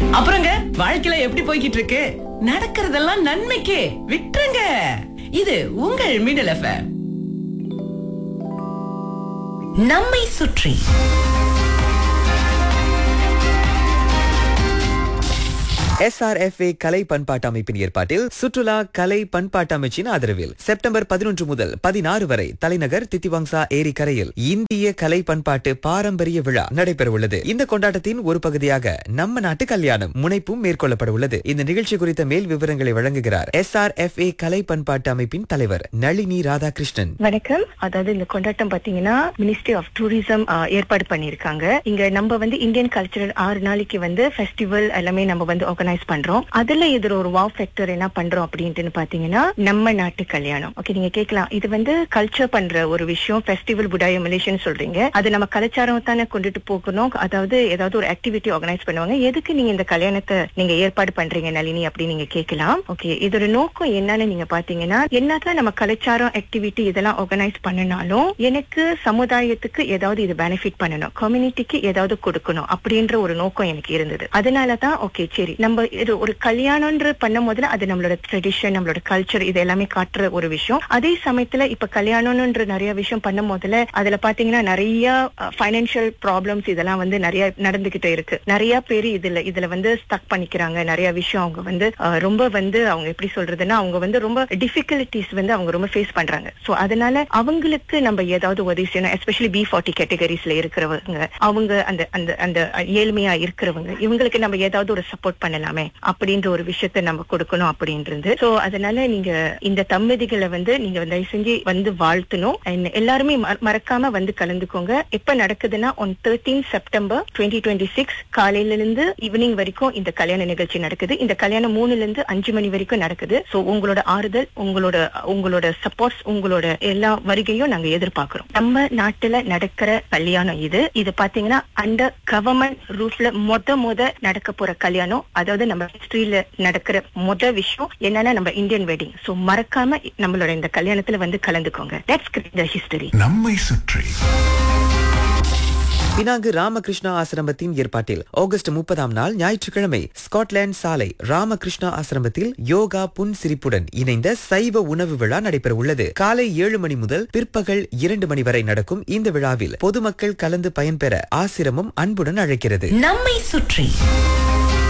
அப்புறங்க வாழ்க்கையில எப்படி போய்கிட்டு இருக்கு நடக்கிறதெல்லாம் நன்மைக்கே விட்டுருங்க இது உங்கள் மிடல் எஃப்எம் நம்மை சுற்றி எஸ்ஆர்எஃப்ஏ கலை பண்பாட்டு அமைப்பின் ஏற்பாட்டில் சுற்றுலா கலை பண்பாட்டு அமைச்சின் ஆதரவில் செப்டம்பர் பதினொன்று முதல் பதினாறு வரை தலைநகர் தித்திவாங்சா ஏரி கரையில் இந்திய கலை பண்பாட்டு பாரம்பரிய விழா நடைபெறவுள்ளது இந்த கொண்டாட்டத்தின் ஒரு பகுதியாக நம்ம நாட்டு கல்யாணம் முனைப்பும் மேற்கொள்ளப்பட உள்ளது இந்த நிகழ்ச்சி குறித்த மேல் விவரங்களை வழங்குகிறார் எஸ்ஆர்எஃப்ஏ கலை பண்பாட்டு அமைப்பின் தலைவர் நளினி ராதாகிருஷ்ணன் வணக்கம் அதாவது இந்த கொண்டாட்டம் பாத்தீங்கன்னா மினிஸ்ட்ரி ஆஃப் டூரிசம் ஏற்பாடு பண்ணிருக்காங்க இங்க நம்ம வந்து இந்தியன் கல்ச்சரல் ஆறு நாளைக்கு வந்து ஃபெஸ்டிவல் எல்லாமே நம்ம வந்து ஆர்கனைஸ் பண்றோம் அதுல இதுல ஒரு வாவ் ஃபேக்டர் என்ன பண்றோம் அப்படின்ட்டு பாத்தீங்கன்னா நம்ம நாட்டு கல்யாணம் ஓகே நீங்க கேட்கலாம் இது வந்து கல்ச்சர் பண்ற ஒரு விஷயம் ஃபெஸ்டிவல் புடாய மலேசியன் சொல்றீங்க அது நம்ம கலாச்சாரம் தானே கொண்டுட்டு போகணும் அதாவது ஏதாவது ஒரு ஆக்டிவிட்டி ஆர்கனைஸ் பண்ணுவாங்க எதுக்கு நீங்க இந்த கல்யாணத்தை நீங்க ஏற்பாடு பண்றீங்க நளினி அப்படின்னு நீங்க கேட்கலாம் ஓகே இதோட நோக்கம் என்னன்னு நீங்க பாத்தீங்கன்னா என்னதான் நம்ம கலாச்சாரம் ஆக்டிவிட்டி இதெல்லாம் ஆர்கனைஸ் பண்ணினாலும் எனக்கு சமுதாயத்துக்கு ஏதாவது இது பெனிஃபிட் பண்ணணும் கம்யூனிட்டிக்கு ஏதாவது கொடுக்கணும் அப்படின்ற ஒரு நோக்கம் எனக்கு இருந்தது அதனாலதான் ஓகே சரி நம்ம இது ஒரு கல்யாணம்ன்ற பண்ண முதல்ல அது நம்மளோட ட்ரெடிஷன் நம்மளோட கல்ச்சர் இது எல்லாமே காட்டுற ஒரு விஷயம் அதே சமயத்துல இப்ப கல்யாணம்ன்ற நிறைய விஷயம் பண்ணும் முதல்ல அதுல பாத்தீங்கன்னா நிறைய ஃபைனான்சியல் ப்ராப்ளம்ஸ் இதெல்லாம் வந்து நிறைய நடந்துகிட்டே இருக்கு நிறைய பேர் இதுல இதுல வந்து ஸ்டக் பண்ணிக்கிறாங்க நிறைய விஷயம் அவங்க வந்து அஹ், ரொம்ப வந்து அவங்க எப்படி சொல்றதுன்னா அவங்க வந்து ரொம்ப டிஃபிகல்டிஸ் வந்து அவங்க ரொம்ப ஃபேஸ் பண்றாங்க சோ அதனால அவங்களுக்கு நம்ம ஏதாவது உதவி செய்யணும் எஸ்பெஷலி பி ஃபார்ட்டி கேட்டகரிஸ்ல இருக்கிறவங்க அவங்க அந்த அந்த அந்த ஏழ்மையா இருக்கிறவங்க இவங்களுக்கு நம்ம ஏதாவது ஒரு சப்போர்ட் பண்ணலாமே அப்படின்ற ஒரு விஷயத்த நம்ம கொடுக்கணும் அப்படின்றது சோ அதனால நீங்க இந்த தம்பதிகளை வந்து நீங்க தயவு செஞ்சு வந்து வாழ்த்தணும் And எல்லாருமே மற- மறக்காம வந்து கலந்துக்கோங்க எப்ப நடக்குதுன்னா one thirteen September twenty twenty six காலையில இருந்து ஈவினிங் வரைக்கும் இந்த கல்யாண நிகழ்ச்சி நடக்குது இந்த கல்யாணம் மூணுல இருந்து அஞ்சு மணி வரைக்கும் நடக்குது சோ உங்களோட ஆறுதல் உங்களோட உங்களோட சப்போர்ட்ஸ் உங்களோட எல்லா வருகையும் நாங்க எதிர்பார்க்கிறோம் நம்ம நாட்டுல நடக்கிற கல்யாணம் இது இது பாத்தீங்கன்னா அண்டர் கவர்மெண்ட் ரூஃப்ல மொத மொத நடக்க போற கல்யாணம் அதாவது நம்ம ஹிஸ்டரியில நடக்கிற மொத விஷயம் என்னன்னா நம்ம இந்தியன் வெட்டிங் சோ மறக்காம நம்மளோட இந்த கல்யாணத்துல வந்து கலந்துக்கோங்க தட்ஸ் த ஹிஸ்டரி நம்மை சுற்றி பினாங்கு ராமகிருஷ்ணா ஆசிரமத்தின் ஏற்பாட்டில் ஆகஸ்ட் முப்பதாம் நாள் ஞாயிற்றுக்கிழமை ஸ்காட்லாந்து சாலை ராமகிருஷ்ணா ஆசிரமத்தில் யோகா புன் சிரிப்புடன் இணைந்த சைவ உணவு விழா நடைபெற உள்ளது காலை ஏழு மணி முதல் பிற்பகல் இரண்டு மணி வரை நடக்கும் இந்த விழாவில் பொதுமக்கள் கலந்து பயன்பெற ஆசிரமம் அன்புடன் அழைக்கிறது நம்மை சுற்றி